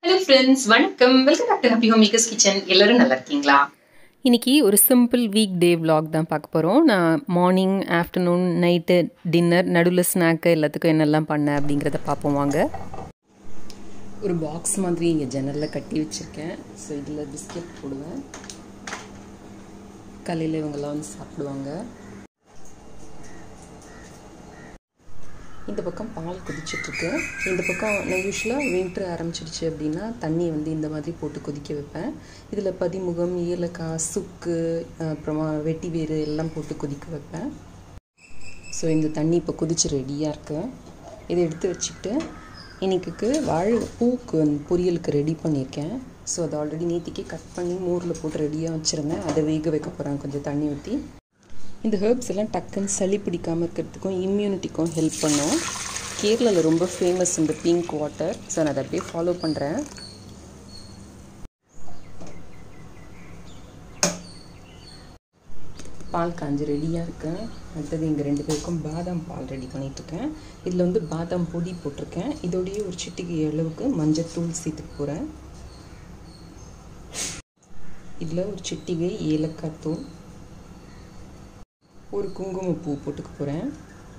hello friends வணக்கம் welcome back to happy home makers kitchen எல்லாரும் நல்லா இருக்கீங்களா இன்றைக்கி ஒரு சிம்பிள் வீக் டே vlog தான் பார்க்க போகிறோம் நான் மார்னிங் ஆஃப்டர்நூன் நைட்டு டின்னர் நடுவில் ஸ்நாக்கு எல்லாத்துக்கும் என்னெல்லாம் பண்ணேன் அப்படிங்கிறத பார்ப்போம் வாங்க ஒரு பாக்ஸ் மாதிரி இங்கே ஜன்னலில் கட்டி வச்சுருக்கேன் ஸோ இதில் பிஸ்கெட் போடுவேன் காலையில் இவங்கெல்லாம் வந்து சாப்பிடுவாங்க இந்த பக்கம் பால் கொதிச்சிட்ருக்கு இந்த பக்கம் நான் யூஸ்வலாக வின்ட்ரு ஆரம்பிச்சிடுச்சு அப்படின்னா தண்ணி வந்து இந்த மாதிரி போட்டு கொதிக்க வைப்பேன் இதில் பதிமுகம் ஏலக்காய் சுக்கு அப்புறமா வெட்டி வேறு எல்லாம் போட்டு கொதிக்க வைப்பேன் ஸோ இந்த தண்ணி இப்போ கொதிச்சு ரெடியாக இருக்கு இதை எடுத்து வச்சுக்கிட்டு இன்னைக்கு வாழை பூக்கு வந்து பொரியலுக்கு ரெடி பண்ணியிருக்கேன் ஸோ அதை ஆல்ரெடி நேத்திக்கே கட் பண்ணி மோரில் போட்டு ரெடியாக வச்சுருந்தேன் அதை வேக வைக்க போகிறேன் கொஞ்சம் தண்ணி ஊற்றி இந்த ஹெர்ப்ஸ் எல்லாம் டக்குன்னு சளி பிடிக்காமல் இருக்கிறதுக்கும் இம்யூனிட்டிக்கும் ஹெல்ப் பண்ணும் கேரளாவில் ரொம்ப ஃபேமஸ் இந்த பிங்க் வாட்டர் ஸோ நான் அதை அப்படியே ஃபாலோ பண்ணுறேன் பால் காஞ்சி ரெடியாக இருக்கேன் அடுத்தது இங்கே ரெண்டு பேருக்கும் பாதாம் பால் ரெடி பண்ணிகிட்ருக்கேன் இதில் வந்து பாதாம் பொடி போட்டிருக்கேன் இதோடைய ஒரு சிட்டிகை அளவுக்கு மஞ்சத்தூள் சேர்த்துக்க போகிறேன் இதில் ஒரு சிட்டிகை ஏலக்காய் தூள் ஒரு குங்குமப்பூ போட்டுக்க போகிறேன்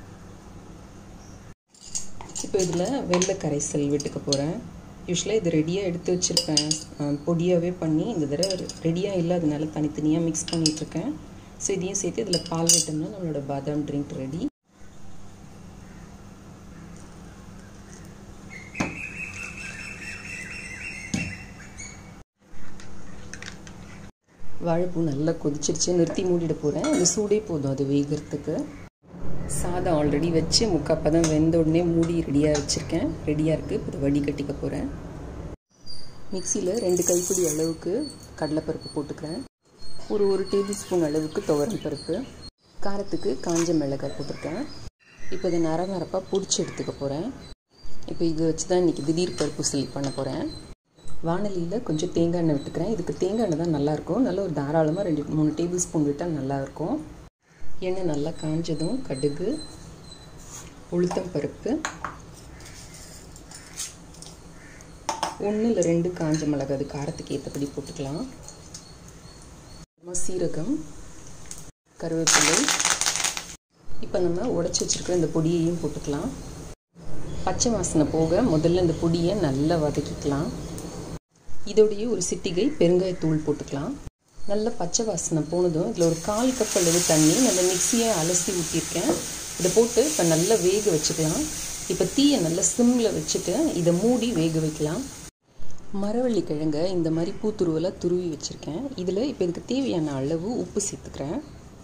இப்போ இதில் வெள்ளை கரைசல் விட்டுக்க போகிறேன் யூஸ்வலாக இது ரெடியாக எடுத்து வச்சுருப்பேன் பொடியாகவே பண்ணி இந்த தடவை ரெடியாக இல்லாதனால தனித்தனியாக மிக்ஸ் பண்ணிகிட்ருக்கேன் ஸோ இதையும் சேர்த்து இதில் பால் விட்டோம்னா நம்மளோட பாதாம் ட்ரிங்க் ரெடி வாழைப்பூ நல்லா கொதிச்சிருச்சு நிறுத்தி மூடிட போகிறேன் அந்த சூடே போதும் அது வேகிறதுக்கு சாதம் ஆல்ரெடி வச்சு முக்காப்பதம் வெந்த உடனே மூடி ரெடியாக வச்சுருக்கேன் ரெடியாக இருக்குது இப்போ வடி கட்டிக்க போகிறேன் மிக்சியில் ரெண்டு கைப்பிடி அளவுக்கு கடலைப்பருப்பு போட்டுக்கிறேன் ஒரு ஒரு டேபிள் ஸ்பூன் அளவுக்கு துவரம் பருப்பு காரத்துக்கு காஞ்ச மிளகாய் போட்டிருக்கேன் இப்போ இதை நர நரப்பாக பிடிச்சி எடுத்துக்க போகிறேன் இப்போ இதை வச்சு தான் இன்றைக்கி திடீர் பருப்பு சிலி பண்ண போகிறேன் வானலியில் கொஞ்சம் தேங்காய் எண்ணெய் விட்டுக்கிறேன் இதுக்கு தேங்காய் எண்ணெய் தான் நல்லாயிருக்கும் நல்ல ஒரு தாராளமாக ரெண்டு மூணு டேபிள் ஸ்பூன் விட்டால் நல்லாயிருக்கும் எண்ணெய் நல்லா காஞ்சதும் கடுகு உளுத்தம் பருப்பு ஒன்று இல்லை ரெண்டு காஞ்ச மிளகு அது காரத்துக்கு ஏற்றபடி போட்டுக்கலாம் அப்புறமா சீரகம் கருவேப்பிலை இப்போ நம்ம உடச்சி வச்சுருக்கிற இந்த பொடியையும் போட்டுக்கலாம் பச்சை வாசனை போக முதல்ல இந்த பொடியை நல்லா வதக்கிக்கலாம் இதோடைய ஒரு சிட்டிகை பெருங்காயத்தூள் போட்டுக்கலாம் நல்ல பச்சை வாசனை போனதும் இதில் ஒரு கால் கப் அளவு தண்ணி நல்ல மிக்சியை அலசி ஊற்றிருக்கேன் இதை போட்டு இப்போ நல்லா வேக வச்சுக்கலாம் இப்போ தீயை நல்லா சிம்மில் வச்சுட்டு இதை மூடி வேக வைக்கலாம் மரவள்ளி கிழங்க இந்த மாதிரி பூத்துருவலாக துருவி வச்சுருக்கேன் இதில் இப்போ இதுக்கு தேவையான அளவு உப்பு சேர்த்துக்கிறேன்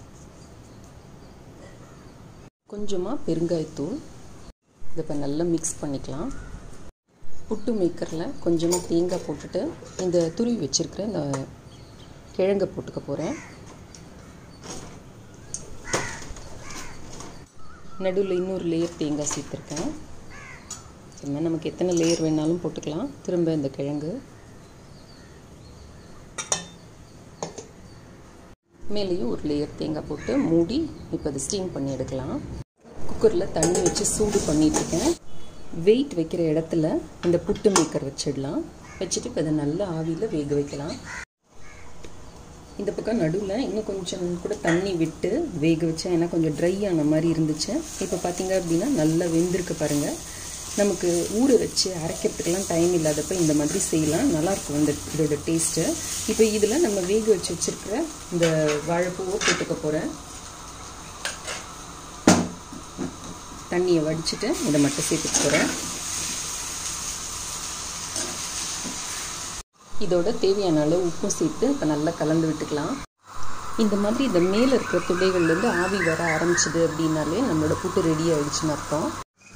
கொஞ்சமாக பெருங்காயத்தூள் இதை இப்போ நல்லா மிக்ஸ் பண்ணிக்கலாம் புட்டு மேக்கரில் கொஞ்சமாக தேங்காய் போட்டுட்டு இந்த துருவி வச்சுருக்கிற இந்த கிழங்கை போட்டுக்க போகிறேன் நடுவில் இன்னொரு லேயர் தேங்காய் சேர்த்துருக்கேன் இதுமாதிரி நமக்கு எத்தனை லேயர் வேணாலும் போட்டுக்கலாம் திரும்ப இந்த கிழங்கு மேலேயும் ஒரு லேயர் தேங்காய் போட்டு மூடி இப்போ அதை ஸ்டீம் பண்ணி எடுக்கலாம் குக்கரில் தண்ணி வச்சு சூடு பண்ணிட்டுருக்கேன் வெயிட் வைக்கிற இடத்துல இந்த புட்டு மேக்கர் வச்சிடலாம் வச்சுட்டு இப்போ இதை நல்லா ஆவியில் வேக வைக்கலாம் இந்த பக்கம் நடுவில் இன்னும் கொஞ்சம் கூட தண்ணி விட்டு வேக வச்சேன் ஏன்னா கொஞ்சம் ட்ரை ஆன மாதிரி இருந்துச்சு இப்போ பார்த்தீங்க அப்படின்னா நல்லா வெந்திருக்கு பாருங்கள் நமக்கு ஊற வச்சு அரைக்கிறதுக்கெல்லாம் டைம் இல்லாதப்ப இந்த மாதிரி செய்யலாம் நல்லாயிருக்கும் இந்த இதோட டேஸ்ட்டு இப்போ இதில் நம்ம வேக வச்சு வச்சுருக்கிற இந்த வாழைப்பூவை போட்டுக்க போகிறேன் தண்ணியை வடிச்சிட்டு இதை மட்டும் சேர்த்துக்க போகிறேன் இதோட தேவையான அளவு உப்பும் சேர்த்து இப்போ நல்லா கலந்து விட்டுக்கலாம் இந்த மாதிரி இந்த மேலே இருக்கிற துளைகள்லேருந்து ஆவி வர ஆரம்பிச்சிது அப்படின்னாலே நம்மளோட புட்டு ரெடி ஆயிடுச்சுன்னு அர்த்தம்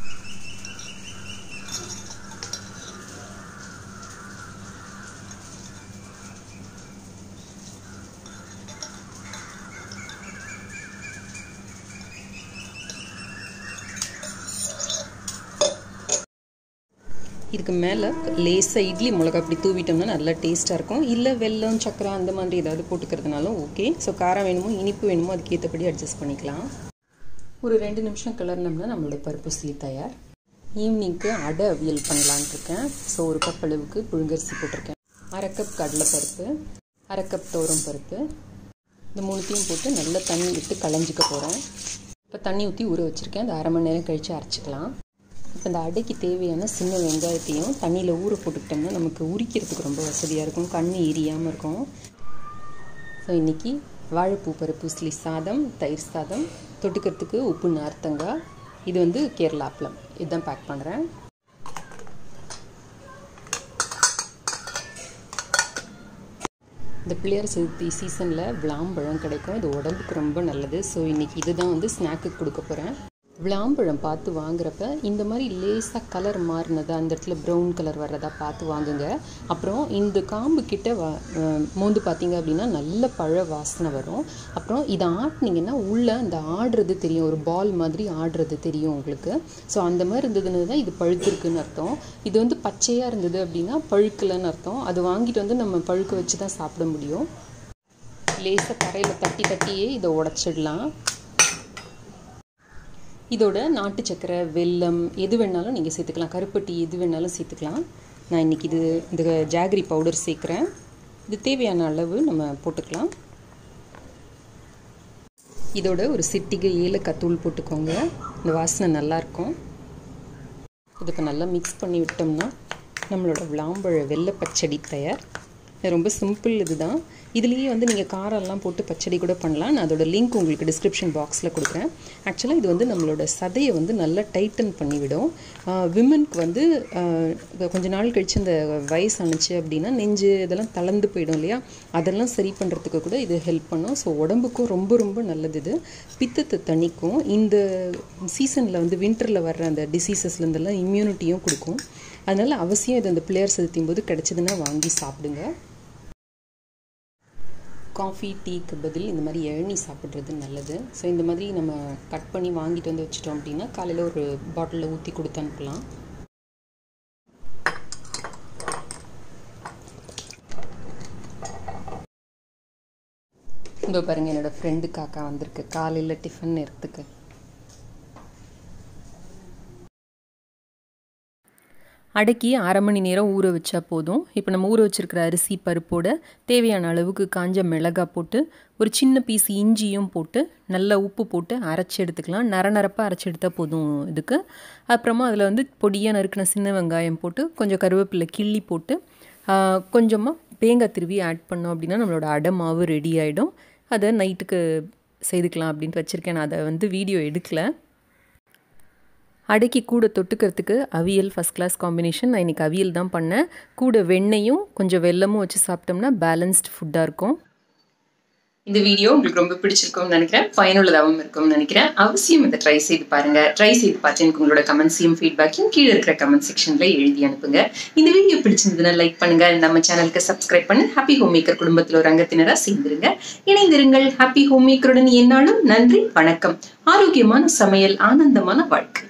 இதுக்கு மேலே லேசாக இட்லி மிளகா அப்படி தூவிட்டோம்னா நல்லா டேஸ்ட்டாக இருக்கும் இல்லை வெல்லம் சக்கரை அந்த மாதிரி ஏதாவது போட்டுக்கிறதுனாலும் ஓகே ஸோ காரம் வேணுமோ இனிப்பு வேணுமோ அதுக்கு ஏற்றபடி அட்ஜஸ்ட் பண்ணிக்கலாம் ஒரு ரெண்டு நிமிஷம் கிளறினோம்னா நம்மளோட பருப்பு சிலி தயார் ஈவினிங்க்கு அடை அவியல் பண்ணலான்ட்டு இருக்கேன் ஸோ ஒரு கப் அளவுக்கு புழுங்கரிசி போட்டிருக்கேன் அரை கப் கடலைப்பருப்பு அரை கப் தோரம் பருப்பு இந்த மூணுத்தையும் போட்டு நல்லா தண்ணி விட்டு களைஞ்சிக்க போகிறேன் இப்போ தண்ணி ஊற்றி ஊற வச்சுருக்கேன் அந்த அரை மணி நேரம் கழித்து அரைச்சிக்கலாம் இப்போ இந்த அடைக்கு தேவையான சின்ன வெங்காயத்தையும் தண்ணியில் ஊற போட்டுக்கிட்டோம்னா நமக்கு உரிக்கிறதுக்கு ரொம்ப வசதியாக இருக்கும் கண் எரியாமல் இருக்கும் ஸோ இன்றைக்கி வாழைப்பூ பருப்பு உசிலி சாதம் தயிர் சாதம் தொட்டுக்கிறதுக்கு உப்பு நார்த்தங்காய் இது வந்து கேரளா அப்பளம் இதுதான் பேக் பண்ணுறேன் இந்த பிள்ளையார் சதுர்த்தி சீசனில் விளாம்பழம் கிடைக்கும் இது உடம்புக்கு ரொம்ப நல்லது ஸோ இன்றைக்கி இதுதான் வந்து ஸ்நாக்குக்கு கொடுக்க போகிறேன் விளாம்பழம் பார்த்து வாங்குறப்ப இந்த மாதிரி லேசாக கலர் மாறினதா அந்த இடத்துல ப்ரௌன் கலர் வர்றதா பார்த்து வாங்குங்க அப்புறம் இந்த காம்பு கிட்ட வா மோந்து பார்த்தீங்க அப்படின்னா நல்ல பழ வாசனை வரும் அப்புறம் இதை ஆட்டினீங்கன்னா உள்ளே அந்த ஆடுறது தெரியும் ஒரு பால் மாதிரி ஆடுறது தெரியும் உங்களுக்கு ஸோ அந்த மாதிரி இருந்ததுன்னு தான் இது பழுத்திருக்குன்னு அர்த்தம் இது வந்து பச்சையாக இருந்தது அப்படின்னா பழுக்கலைன்னு அர்த்தம் அது வாங்கிட்டு வந்து நம்ம பழுக்க வச்சு தான் சாப்பிட முடியும் லேசாக தரையில் தட்டி தட்டியே இதை உடச்சிடலாம் இதோட நாட்டு சக்கரை வெல்லம் எது வேணாலும் நீங்கள் சேர்த்துக்கலாம் கருப்பட்டி எது வேணாலும் சேர்த்துக்கலாம் நான் இன்றைக்கி இது இந்த ஜாகரி பவுடர் சேர்க்குறேன் இது தேவையான அளவு நம்ம போட்டுக்கலாம் இதோட ஒரு சிட்டிகை ஏலக்காய் தூள் போட்டுக்கோங்க இந்த வாசனை நல்லாயிருக்கும் இது இப்போ நல்லா மிக்ஸ் பண்ணி விட்டோம்னா நம்மளோட விளாம்பழ வெள்ளை பச்சடி தயார் ரொம்ப சிம்பிள் இதுதான் இதுலேயே வந்து நீங்கள் காரெல்லாம் போட்டு பச்சடி கூட பண்ணலாம் நான் அதோட லிங்க் உங்களுக்கு டிஸ்கிரிப்ஷன் பாக்ஸில் கொடுக்குறேன் ஆக்சுவலாக இது வந்து நம்மளோட சதையை வந்து நல்லா டைட்டன் பண்ணிவிடும் விமனுக்கு வந்து கொஞ்ச நாள் கழித்து இந்த வயசு அனுச்சு அப்படின்னா நெஞ்சு இதெல்லாம் தளர்ந்து போயிடும் இல்லையா அதெல்லாம் சரி பண்ணுறதுக்கு கூட இது ஹெல்ப் பண்ணும் ஸோ உடம்புக்கும் ரொம்ப ரொம்ப நல்லது இது பித்தத்தை தணிக்கும் இந்த சீசனில் வந்து வின்டரில் வர்ற அந்த டிசீசஸ்லேருந்தெல்லாம் இம்யூனிட்டியும் கொடுக்கும் அதனால் அவசியம் இது அந்த பிள்ளையார் செலுத்தும் போது கிடச்சிதுன்னா வாங்கி சாப்பிடுங்க காஃபி டீக்கு பதில் இந்த மாதிரி இளநி சாப்பிட்றது நல்லது ஸோ இந்த மாதிரி நம்ம கட் பண்ணி வாங்கிட்டு வந்து வச்சிட்டோம் அப்படின்னா காலையில் ஒரு பாட்டிலில் ஊற்றி கொடுத்து அனுப்பலாம் இதோ பாருங்கள் என்னோடய ஃப்ரெண்டு காக்கா வந்திருக்கு காலையில் டிஃபன் நேரத்துக்கு அடக்கி அரை மணி நேரம் ஊற வச்சா போதும் இப்போ நம்ம ஊற வச்சுருக்கிற அரிசி பருப்போட தேவையான அளவுக்கு காஞ்ச மிளகா போட்டு ஒரு சின்ன பீஸ் இஞ்சியும் போட்டு நல்லா உப்பு போட்டு அரைச்சி எடுத்துக்கலாம் நர நரப்பாக அரைச்சி எடுத்தால் போதும் இதுக்கு அப்புறமா அதில் வந்து பொடியாக நறுக்கின சின்ன வெங்காயம் போட்டு கொஞ்சம் கருவேப்பிலை கிள்ளி போட்டு கொஞ்சமாக தேங்காய் திருவி ஆட் பண்ணோம் அப்படின்னா நம்மளோட அடை மாவு ரெடி ஆகிடும் அதை நைட்டுக்கு செய்துக்கலாம் அப்படின்ட்டு வச்சுருக்கேன் நான் அதை வந்து வீடியோ எடுக்கலை அடக்கி கூட தொட்டுக்கிறதுக்கு அவியல் ஃபஸ்ட் கிளாஸ் காம்பினேஷன் நான் இன்றைக்கி அவியல் தான் பண்ணேன் கூட வெண்ணையும் கொஞ்சம் வெல்லமும் வச்சு சாப்பிட்டோம்னா பேலன்ஸ்டு ஃபுட்டாக இருக்கும் இந்த வீடியோ உங்களுக்கு ரொம்ப பிடிச்சிருக்கும்னு நினைக்கிறேன் பயனுள்ளதாகவும் இருக்கும்னு நினைக்கிறேன் அவசியம் இதை ட்ரை செய்து பாருங்க ட்ரை செய்து பார்த்து எனக்கு உங்களோட கமெண்ட்ஸையும் ஃபீட்பேக்கையும் கீழே இருக்கிற கமெண்ட் செக்ஷன்ல எழுதி அனுப்புங்க இந்த வீடியோ பிடிச்சிருந்ததுன்னா லைக் பண்ணுங்க நம்ம சேனலுக்கு சப்ஸ்கிரைப் பண்ணி ஹாப்பி ஹோம் மேக்கர் குடும்பத்தில் ஒரு அங்கத்தினராக சேர்ந்துருங்க இணைந்திருங்கள் ஹாப்பி ஹோம் மேக்கருடன் என்னாலும் நன்றி வணக்கம் ஆரோக்கியமான சமையல் ஆனந்தமான வாழ்க்கை